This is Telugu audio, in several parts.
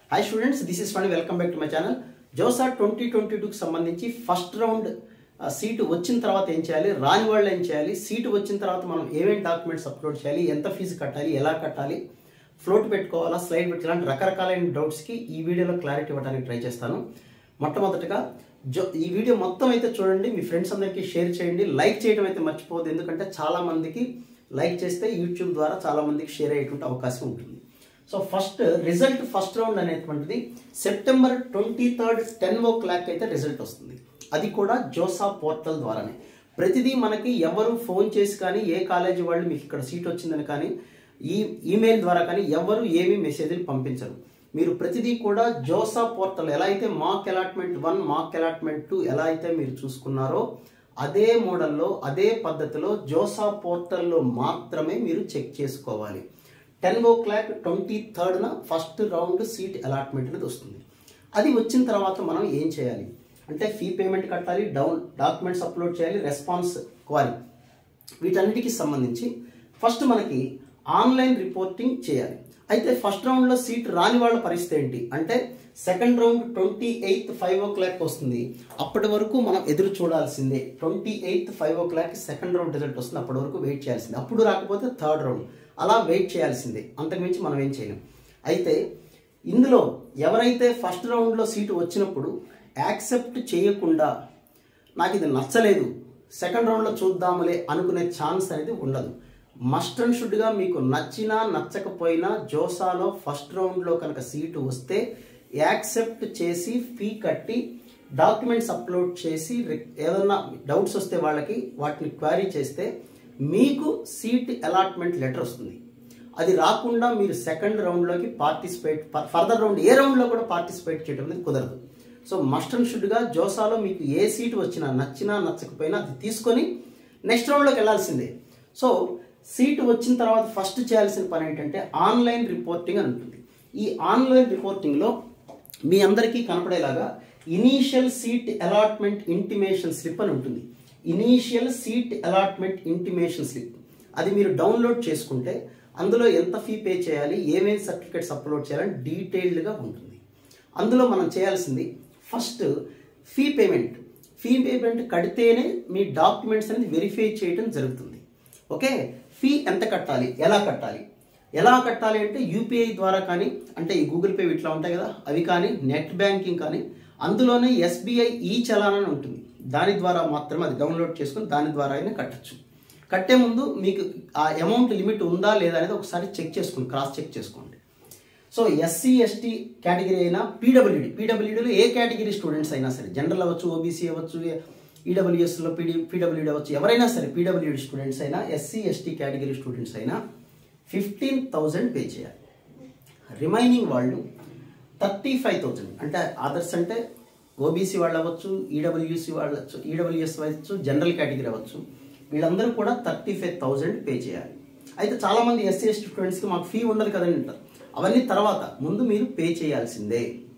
hi students this is fund welcome back to my channel JoSAA twenty twenty టూకి సంబంధించి ఫస్ట్ రౌండ్ ఆ, సీటు వచ్చిన తర్వాత ఏం చేయాలి రాని వాళ్ళు ఏం చేయాలి సీటు వచ్చిన తర్వాత మనం ఏమేమి డాక్యుమెంట్స్ అప్లోడ్ చేయాలి ఎంత ఫీజు కట్టాలి ఎలా కట్టాలి ఫ్లోట్ పెట్టుకోవాలా స్లైడ్ పెట్టి ఇలాంటి రకరకాలైన డౌట్స్కి ఈ వీడియోలో క్లారిటీ ఇవ్వడానికి ట్రై చేస్తాను మొట్టమొదటిగా జో ఈ వీడియో మొత్తం అయితే చూడండి మీ ఫ్రెండ్స్ అందరికీ షేర్ చేయండి లైక్ చేయడం అయితే మర్చిపోవద్దు ఎందుకంటే చాలా మందికి లైక్ చేస్తే యూట్యూబ్ ద్వారా చాలా మందికి షేర్ అయ్యేటువంటి అవకాశం ఉంటుంది so first result first round అనేటువంటిది September twenty third ten o'clock అయితే రిజల్ట్ వస్తుంది అది కూడా జోసా పోర్టల్ ద్వారానే ప్రతిదీ మనకి ఎవరు ఫోన్ చేసి కానీ ఏ కాలేజీ వాళ్ళు మీకు ఇక్కడ సీట్ వచ్చిందని కానీ ఈ ఈమెయిల్ ద్వారా కానీ ఎవరు ఏమీ మెసేజ్లు పంపించరు మీరు ప్రతిదీ కూడా జోసా పోర్టల్ ఎలా అయితే mock allotment one mock allotment two ఎలా అయితే మీరు చూసుకున్నారో అదే మోడల్లో అదే పద్ధతిలో జోసా పోర్టల్లో మాత్రమే మీరు చెక్ చేసుకోవాలి టెన్ ఓ క్లాక్ ట్వంటీ థర్డ్న ఫస్ట్ రౌండ్ సీట్ అలాట్మెంట్ అనేది వస్తుంది అది వచ్చిన తర్వాత మనం ఏం చేయాలి అంటే ఫీ పేమెంట్ కట్టాలి డౌన్ డాక్యుమెంట్స్ అప్లోడ్ చేయాలి రెస్పాన్స్ క్వాలి వీటన్నిటికి సంబంధించి ఫస్ట్ మనకి ఆన్లైన్ రిపోర్టింగ్ చేయాలి అయితే ఫస్ట్ రౌండ్లో సీట్ రాని వాళ్ళ పరిస్థితి ఏంటి అంటే second round twenty eighth five o'clock వస్తుంది అప్పటి వరకు మనం ఎదురు చూడాల్సిందే twenty eighth five o'clock second round result వస్తుంది అప్పటి వరకు వెయిట్ చేయాల్సిందే అప్పుడు రాకపోతే థర్డ్ రౌండ్ అలా వెయిట్ చేయాల్సిందే అంతకుమించి మనం ఏం చేయలేం అయితే ఇందులో ఎవరైతే ఫస్ట్ రౌండ్లో సీటు వచ్చినప్పుడు యాక్సెప్ట్ చేయకుండా నాకు ఇది నచ్చలేదు సెకండ్ రౌండ్లో చూద్దాములే అనుకునే ఛాన్స్ అనేది ఉండదు మస్ట్ అండ్ షుడ్గా మీకు నచ్చినా నచ్చకపోయినా జోసాలో ఫస్ట్ రౌండ్లో కనుక సీటు వస్తే యాక్సెప్ట్ చేసి ఫీ కట్టి డాక్యుమెంట్స్ అప్లోడ్ చేసి రి- ఏదన్నా డౌట్స్ వస్తే వాళ్ళకి వాటిని క్వారీ చేస్తే మీకు సీట్ అలాట్మెంట్ లెటర్ వస్తుంది అది రాకుండా మీరు సెకండ్ రౌండ్లోకి పార్టిసిపేట్ ఫర్దర్ రౌండ్ ఏ రౌండ్లో కూడా పార్టిసిపేట్ చేయడం అనేది కుదరదు సో మస్ట్ అండ్ షుడ్గా జోసాలో మీకు ఏ సీటు వచ్చినా నచ్చినా నచ్చకపోయినా అది తీసుకొని నెక్స్ట్ రౌండ్లోకి వెళ్ళాల్సిందే సో సీటు వచ్చిన తర్వాత ఫస్ట్ చేయాల్సిన పని ఏంటంటే ఆన్లైన్ రిపోర్టింగ్ అని ఉంటుంది ఈ ఆన్లైన్ రిపోర్టింగ్లో మీ అందరికీ కనపడేలాగా initial seat allotment intimation slip అని ఉంటుంది initial seat allotment intimation slip అది మీరు డౌన్లోడ్ చేసుకుంటే అందులో ఎంత ఫీ పే చేయాలి ఏమేమి సర్టిఫికేట్స్ అప్లోడ్ చేయాలని డీటెయిల్డ్గా ఉంటుంది అందులో మనం చేయాల్సింది first fee payment fee payment కడితేనే మీ డాక్యుమెంట్స్ అనేది వెరిఫై చేయడం జరుగుతుంది ఓకే ఫీ ఎంత కట్టాలి ఎలా కట్టాలి ఎలా కట్టాలి అంటే యూపీఐ ద్వారా కానీ అంటే ఈ గూగుల్ పే ఇట్లా ఉంటాయి కదా అవి కానీ నెట్ బ్యాంకింగ్ కానీ అందులోనే ఎస్బీఐ ఈ చలాన్ అని ఉంటుంది దాని ద్వారా మాత్రమే అది డౌన్లోడ్ చేసుకుని దాని ద్వారా అయినా కట్టచ్చు కట్టే ముందు మీకు ఆ అమౌంట్ లిమిట్ ఉందా లేదా అనేది ఒకసారి చెక్ చేసుకోండి క్రాస్ చెక్ చేసుకోండి సో ఎస్సీ ఎస్టీ కేటగిరీ అయినా పీడబ్ల్యూడి పీడబ్ల్యూడీలో ఏ కేటగిరీ స్టూడెంట్స్ అయినా సరే జనరల్ అవ్వచ్చు ఓబీసీ అవ్వచ్చు ఈడబ్ల్యూఎస్లో పీడి పీడబ్ల్యూడి అవ్వచ్చు ఎవరైనా సరే పీడబ్ల్యూడి స్టూడెంట్స్ అయినా ఎస్సీ ఎస్టీ కేటగిరీ స్టూడెంట్స్ అయినా ఫిఫ్టీన్ థౌజండ్ పే చేయాలి రిమైనింగ్ వాళ్ళు థర్టీ ఫైవ్ థౌజండ్ అంటే అదర్స్ అంటే ఓబీసీ వాళ్ళు అవ్వచ్చు ఈడబ్ల్యూసి వాళ్ళు అవ్వచ్చు ఈడబ్ల్యూఎస్ అవ్వచ్చు జనరల్ కేటగిరీ అవ్వచ్చు వీళ్ళందరూ కూడా థర్టీ ఫైవ్ థౌజండ్ పే చేయాలి అయితే చాలామంది ఎస్సీ ఎస్టీ స్టూడెంట్స్కి మాకు ఫీ ఉండదు కదండి అంటారు అవన్నీ తర్వాత ముందు మీరు పే చేయాల్సిందే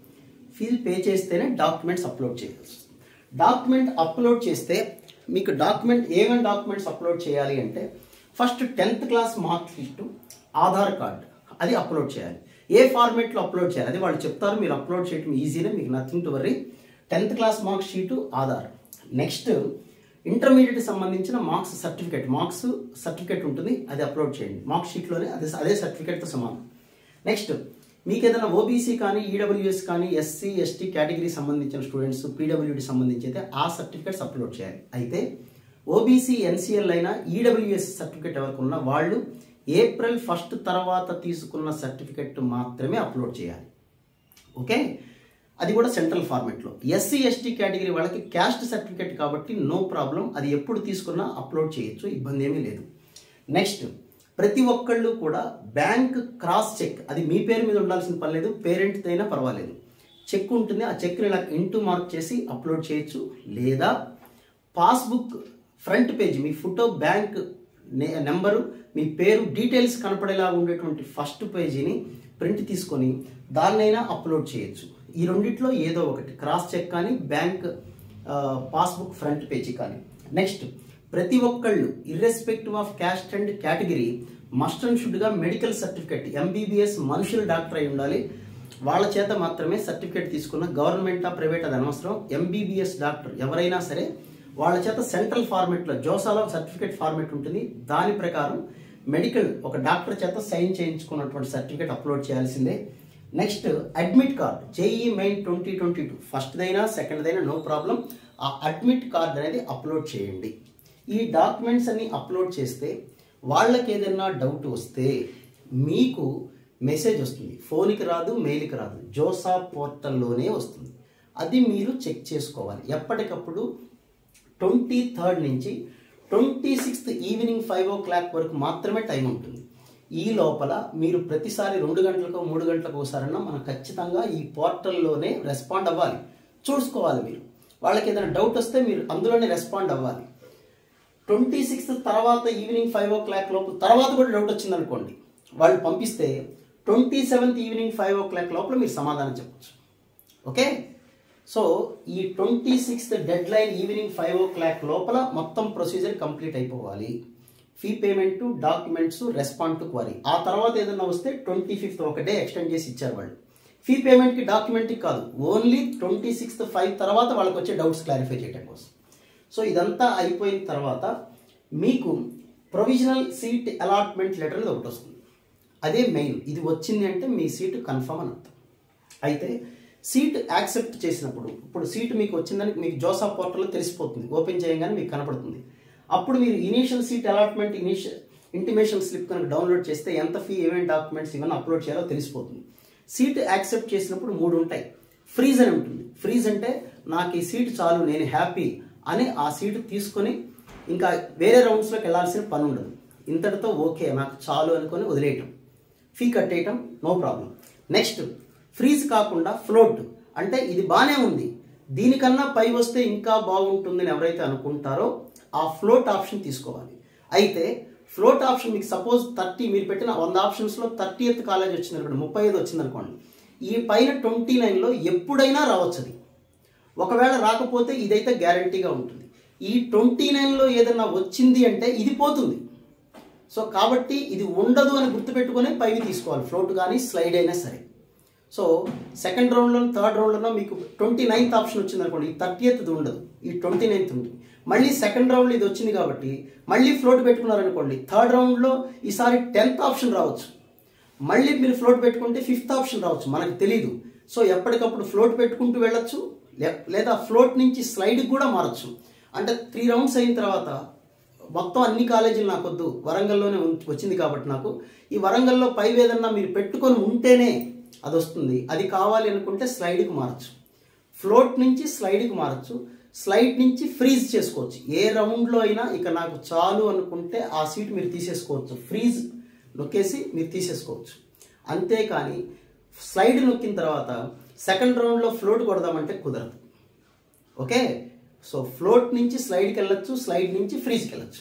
ఫీజు పే చేస్తేనే డాక్యుమెంట్స్ అప్లోడ్ చేయాల్సి డాక్యుమెంట్ అప్లోడ్ చేస్తే మీకు డాక్యుమెంట్ ఏమేమి డాక్యుమెంట్స్ అప్లోడ్ చేయాలి అంటే first tenth class mark sheet Aadhaar card అది అప్లోడ్ చేయాలి ఏ ఫార్మేట్లో అప్లోడ్ చేయాలి అది వాళ్ళు చెప్తారు మీరు అప్లోడ్ చేయడం ఈజీనే మీకు nothing to worry tenth class mark sheet Aadhaar next intermediate సంబంధించిన మార్క్స్ సర్టిఫికేట్ మార్క్స్ సర్టిఫికేట్ ఉంటుంది అది అప్లోడ్ చేయండి మార్క్ షీట్లోనే అదే అదే సర్టిఫికేట్తో సమానం నెక్స్ట్ మీకు ఏదైనా ఓబీసీ కానీ ఈడబ్ల్యూఎస్ కానీ ఎస్సీ ఎస్టీ కేటగిరీ సంబంధించిన స్టూడెంట్స్ పీడబ్ల్యూడి సంబంధించి అయితే ఆ సర్టిఫికేట్స్ అప్లోడ్ చేయాలి అయితే ఓబీసీ ఎన్సీఎల్ అయినా ఈడబ్ల్యూఎస్ సర్టిఫికేట్ ఎవరికి ఉన్నా వాళ్ళు ఏప్రిల్ ఫస్ట్ తర్వాత తీసుకున్న సర్టిఫికేట్ మాత్రమే అప్లోడ్ చేయాలి ఓకే అది కూడా సెంట్రల్ ఫార్మెట్లో ఎస్సీ ఎస్టీ కేటగిరీ వాళ్ళకి క్యాస్ట్ సర్టిఫికేట్ కాబట్టి నో ప్రాబ్లం అది ఎప్పుడు తీసుకున్నా అప్లోడ్ చేయొచ్చు ఇబ్బంది ఏమీ లేదు నెక్స్ట్ ప్రతి ఒక్కళ్ళు కూడా బ్యాంక్ క్రాస్ చెక్ అది మీ పేరు మీద ఉండాల్సిన పని లేదు పేరెంట్ అయినా పర్వాలేదు చెక్ ఉంటుంది ఆ చెక్ని ఇలా ఇంటూ మార్క్ చేసి అప్లోడ్ చేయొచ్చు లేదా పాస్బుక్ ఫ్రంట్ పేజ్ మీ ఫోటో బ్యాంక్ నే- నెంబరు మీ పేరు డీటెయిల్స్ కనపడేలా ఉండేటువంటి ఫస్ట్ పేజీని ప్రింట్ తీసుకొని దాన్నైనా అప్లోడ్ చేయొచ్చు ఈ రెండిట్లో ఏదో ఒకటి క్రాస్ చెక్ కానీ బ్యాంక్ పాస్బుక్ ఫ్రంట్ పేజీ కానీ నెక్స్ట్ ప్రతి ఒక్కళ్ళు irrespective of caste and category must and షుడ్గా మెడికల్ సర్టిఫికెట్ ఎంబీబీఎస్ మనుషుల డాక్టర్ అయి ఉండాలి వాళ్ళ చేత మాత్రమే సర్టిఫికేట్ తీసుకున్న గవర్నమెంటా ప్రైవేట్ అది అనవసరం ఎంబీబీఎస్ డాక్టర్ ఎవరైనా సరే వాళ్ళ చేత సెంట్రల్ ఫార్మెట్లో జోసాలో సర్టిఫికేట్ ఫార్మెట్ ఉంటుంది దాని ప్రకారం మెడికల్ ఒక డాక్టర్ చేత సైన్ చేయించుకున్నటువంటి సర్టిఫికేట్ అప్లోడ్ చేయాల్సిందే next admit card JEE main twenty twenty two ఫస్ట్దైనా సెకండ్దైనా నో ప్రాబ్లం ఆ అడ్మిట్ కార్డ్ అనేది అప్లోడ్ చేయండి ఈ డాక్యుమెంట్స్ అన్ని అప్లోడ్ చేస్తే వాళ్ళకి ఏదైనా డౌట్ వస్తే మీకు మెసేజ్ వస్తుంది ఫోన్కి రాదు మెయిల్కి రాదు జోసా పోర్టల్లోనే వస్తుంది అది మీరు చెక్ చేసుకోవాలి ఎప్పటికప్పుడు ట్వంటీ థర్డ్ నుంచి twenty sixth evening five o'clock వరకు మాత్రమే టైం ఉంటుంది ఈ లోపల మీరు ప్రతిసారి రెండు గంటలకు మూడు గంటలకు ఒకసారన్నా మనం ఖచ్చితంగా ఈ పోర్టల్లోనే రెస్పాండ్ అవ్వాలి చూసుకోవాలి మీరు వాళ్ళకి ఏదైనా డౌట్ వస్తే మీరు అందులోనే రెస్పాండ్ అవ్వాలి ట్వంటీ సిక్స్త్ తర్వాత ఈవినింగ్ ఫైవ్ ఓ క్లాక్ లోపు తర్వాత కూడా డౌట్ వచ్చింది అనుకోండి వాళ్ళు పంపిస్తే twenty seventh evening five o'clock లోపల మీరు సమాధానం చెప్పచ్చు ఓకే సో ఈ twenty sixth deadline evening five o'clock లోపల మొత్తం ప్రొసీజర్ కంప్లీట్ అయిపోవాలి fee payment documents respond to query ఆ తర్వాత ఏదైనా వస్తే ట్వంటీ ఫిఫ్త్ ఒక డే ఎక్స్టెండ్ చేసి ఇచ్చారు వాళ్ళు ఫీ పేమెంట్కి డాక్యుమెంట్కి కాదు ఓన్లీ ట్వంటీ సిక్స్త్ ఫైవ్ తర్వాత వాళ్ళకి వచ్చే డౌట్స్ క్లారిఫై చేయడం కోసం సో ఇదంతా అయిపోయిన తర్వాత మీకు ప్రొవిజనల్ సీట్ అలాట్మెంట్ లెటర్ అనేది ఒకటి వస్తుంది అదే మెయిన్ ఇది వచ్చింది అంటే మీ సీటు కన్ఫర్మ్ అని అర్థం అయితే సీట్ యాక్సెప్ట్ చేసినప్పుడు ఇప్పుడు సీట్ మీకు వచ్చిందని మీకు జోసా పోర్టల్లో తెలిసిపోతుంది ఓపెన్ చేయగానే మీకు కనపడుతుంది అప్పుడు మీరు initial seat allotment initial intimation slip కనుక డౌన్లోడ్ చేస్తే ఎంత ఫీ ఏమేమి డాక్యుమెంట్స్ ఇవన్నీ అప్లోడ్ చేయాలో తెలిసిపోతుంది సీట్ యాక్సెప్ట్ చేసినప్పుడు మూడు ఉంటాయి ఫ్రీజ్ అని ఉంటుంది ఫ్రీజ్ అంటే నాకు ఈ సీట్ చాలు నేను హ్యాపీ అని ఆ సీటు తీసుకొని ఇంకా వేరే రౌండ్స్లోకి వెళ్ళాల్సిన పని ఉండదు ఇంతటితో ఓకే నాకు చాలు అనుకొని వదిలేయటం ఫీ కట్టేయటం నో ప్రాబ్లం నెక్స్ట్ ఫ్రీజ్ కాకుండా ఫ్లోట్ అంటే ఇది బాగానే ఉంది దీనికన్నా పై వస్తే ఇంకా బాగుంటుందని ఎవరైతే అనుకుంటారో ఆ ఫ్లోట్ ఆప్షన్ తీసుకోవాలి అయితే ఫ్లోట్ ఆప్షన్ మీకు సపోజ్ థర్టీ మీరు పెట్టిన వంద ఆప్షన్స్లో థర్టీ ఎత్ కాలేజ్ వచ్చింది అనుకోండి ముప్పై ఐదు వచ్చింది అనుకోండి ఈ పైన ట్వంటీ నైన్లో ఎప్పుడైనా రావచ్చు అది ఒకవేళ రాకపోతే ఇదైతే గ్యారంటీగా ఉంటుంది ఈ ట్వంటీ నైన్లో ఏదైనా వచ్చింది అంటే ఇది పోతుంది సో కాబట్టి ఇది ఉండదు అని గుర్తుపెట్టుకొని పైవి తీసుకోవాలి ఫ్లోట్ కానీ స్లైడ్ అయినా సరే సో సెకండ్ రౌండ్లో థర్డ్ రౌండ్లో మీకు ట్వంటీ నైన్త్ ఆప్షన్ వచ్చింది అనుకోండి ఈ థర్టీ ఎయిత్ ఉండదు ఈ ట్వంటీ నైన్త్ ఉంటుంది మళ్ళీ సెకండ్ రౌండ్లో ఇది వచ్చింది కాబట్టి మళ్ళీ ఫ్లోట్ పెట్టుకున్నారనుకోండి థర్డ్ రౌండ్లో ఈసారి టెన్త్ ఆప్షన్ రావచ్చు మళ్ళీ మీరు ఫ్లోట్ పెట్టుకుంటే ఫిఫ్త్ ఆప్షన్ రావచ్చు మనకు తెలీదు సో ఎప్పటికప్పుడు ఫ్లోట్ పెట్టుకుంటూ వెళ్ళొచ్చు లే- లేదా ఫ్లోట్ నుంచి స్లైడ్ కూడా మారచ్చు అంటే త్రీ రౌండ్స్ అయిన తర్వాత మొత్తం అన్ని కాలేజీలు నాకు వద్దు వరంగల్లోనే ఉం- వచ్చింది కాబట్టి నాకు ఈ వరంగల్లో పై ఏదన్నా మీరు పెట్టుకొని ఉంటేనే అది వస్తుంది అది కావాలి అనుకుంటే స్లైడ్కి మారచ్చు ఫ్లోట్ నుంచి స్లైడ్కి మారచ్చు స్లైడ్ నుంచి ఫ్రీజ్ చేసుకోవచ్చు ఏ రౌండ్లో అయినా ఇక నాకు చాలు అనుకుంటే ఆ సీట్ మీరు తీసేసుకోవచ్చు ఫ్రీజ్ నొక్కేసి మీరు తీసేసుకోవచ్చు అంతేకాని స్లైడ్ నొక్కిన తర్వాత సెకండ్ రౌండ్లో ఫ్లోట్ కొడదామంటే కుదరదు ఓకే సో ఫ్లోట్ నుంచి స్లైడ్కి వెళ్ళొచ్చు స్లైడ్ నుంచి ఫ్రీజ్కి వెళ్ళొచ్చు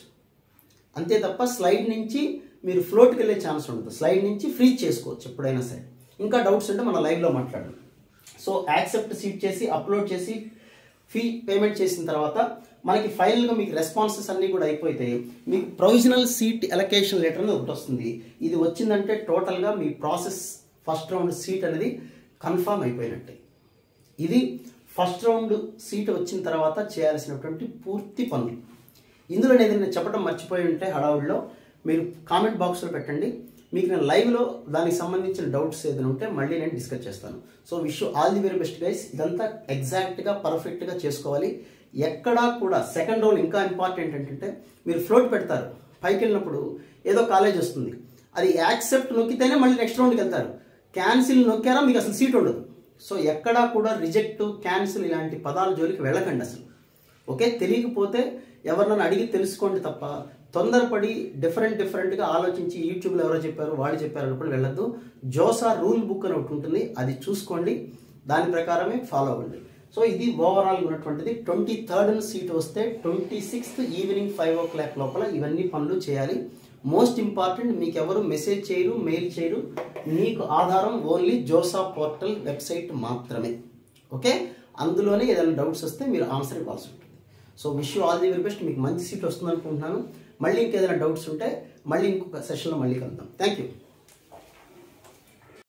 అంతే తప్ప స్లైడ్ నుంచి మీరు ఫ్లోట్కి వెళ్ళే ఛాన్స్ ఉండదు స్లైడ్ నుంచి ఫ్రీజ్ చేసుకోవచ్చు ఎప్పుడైనా సరే ఇంకా డౌట్స్ ఉంటే మనం లైవ్లో మాట్లాడదాం సో యాక్సెప్ట్ సీట్ చేసి అప్లోడ్ చేసి ఫీ పేమెంట్ చేసిన తర్వాత మనకి ఫైనల్గా మీకు రెస్పాన్సెస్ అన్నీ కూడా అయిపోతే మీకు ప్రొవిజనల్ సీట్ ఎలకేషన్ లెటర్ అనేది ఒకటి వస్తుంది ఇది వచ్చిందంటే టోటల్గా మీ ప్రాసెస్ ఫస్ట్ రౌండ్ సీట్ అనేది కన్ఫామ్ అయిపోయినట్టే ఇది ఫస్ట్ రౌండ్ సీట్ వచ్చిన తర్వాత చేయాల్సినటువంటి పూర్తి పనులు ఇందులో నేను ఏదైనా చెప్పడం మర్చిపోయి ఉంటే హడావుడిలో మీరు కామెంట్ బాక్స్లో పెట్టండి మీకు నేను లైవ్లో దానికి సంబంధించిన డౌట్స్ ఏదైనా ఉంటే మళ్ళీ నేను డిస్కస్ చేస్తాను so wish all the very best guys ఇదంతా ఎగ్జాక్ట్గా పర్ఫెక్ట్గా చేసుకోవాలి ఎక్కడా కూడా సెకండ్ రౌండ్ ఇంకా ఇంపార్టెంట్ ఏంటంటే మీరు ఫ్లోట్ పెడతారు పైకి వెళ్ళినప్పుడు ఏదో కాలేజ్ వస్తుంది అది యాక్సెప్ట్ నొక్కితేనే మళ్ళీ నెక్స్ట్ రౌండ్కి వెళ్తారు క్యాన్సిల్ నొక్కారా మీకు అసలు సీట్ ఉండదు సో ఎక్కడా కూడా రిజెక్ట్ క్యాన్సిల్ ఇలాంటి పదాల జోలికి వెళ్ళకండి అసలు ఓకే తెలియకపోతే ఎవరినైనా అడిగి తెలుసుకోండి తప్ప తొందరపడి డిఫరెంట్ డిఫరెంట్గా ఆలోచించి యూట్యూబ్లో ఎవరో చెప్పారు వాళ్ళు చెప్పారు అనుకుని వెళ్ళొద్దు జోసా రూల్ బుక్ అని ఒకటి ఉంటుంది అది చూసుకోండి దాని ప్రకారమే ఫాలో అవ్వండి సో ఇది ఓవరాల్ ఉన్నటువంటిది ట్వంటీ థర్డ్ సీట్ వస్తే twenty sixth evening five o'clock లోపల ఇవన్నీ పనులు చేయాలి మోస్ట్ ఇంపార్టెంట్ మీకు ఎవరు మెసేజ్ చేయరు మెయిల్ చేయరు మీకు ఆధారం ఓన్లీ జోసా పోర్టల్ వెబ్సైట్ మాత్రమే ఓకే అందులోనే ఏదైనా డౌట్స్ వస్తే మీరు ఆన్సర్ ఇవ్వాల్సి ఉంటుంది so wish you all the very best మీకు మంచి సీట్ వస్తుంది అనుకుంటున్నాను మళ్ళీ ఇంకేదైనా డౌట్స్ ఉంటే మళ్ళీ ఇంకొక సెషన్లో మళ్ళీ కలుద్దాం థ్యాంక్ యూ